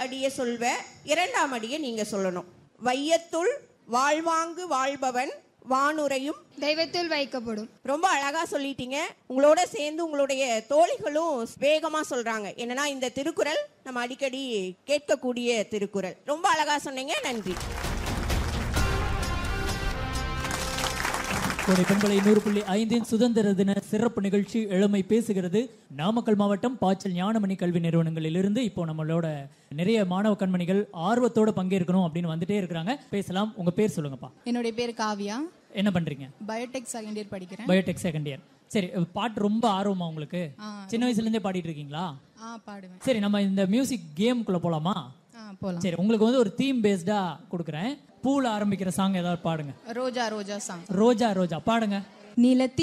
அடியை சொல்வ இரண்டாம் அடியை நீங்க சொல்லணும் வையத்துள் வாழ்வாங்கு வாழ்பவன் வானுரையும் தெய்வத்தில் வைக்கப்படும் ரொம்ப அழகா சொல்லிட்டீங்க உங்களோட சேர்ந்து உங்களுடைய தோழிகளும் வேகமா சொல்றாங்க என்னன்னா இந்த திருக்குறள் நம்ம அடிக்கடி கேட்கக்கூடிய திருக்குறள் ரொம்ப அழகா சொன்னீங்க நன்றி கோடை பண்பலை நூறு புள்ளி ஐந்தின் சுதந்திர தின சிறப்பு நிகழ்ச்சி இளமை பேசுகிறது நாமக்கல் மாவட்டம் பாய்ச்சல் ஞானமணி கல்வி நிறுவனங்களிலிருந்து இப்போ நம்மளோட நிறைய மாணவ கண்மணிகள் ஆர்வத்தோட பங்கேற்கணும் அப்படின்னு வந்துட்டே இருக்கிறாங்க பேசலாம் உங்க பேர் சொல்லுங்கப்பா என்னுடைய பேர் காவியா என்ன பண்றீங்க பயோடெக் செகண்ட் இயர் படிக்கிறேன் பயோடெக் செகண்ட் இயர் சரி பாட்டு ரொம்ப ஆர்வமா உங்களுக்கு சின்ன வயசுல இருந்தே பாடிட்டு இருக்கீங்களா ஆ பாடுவேன் சரி நம்ம இந்த மியூசிக் கேம்குள்ள போலாமா ஆ போலாம் சரி உங்களுக்கு வந்து ஒரு தீம் பேஸ்டா கொடுக்குறேன் பூல ஆரம்பிக்கிற சாங் ஏதாவது பாடுங்க ரோஜா ரோஜா சாங் ரோஜா ரோஜா பாடுங்க நிலத்தி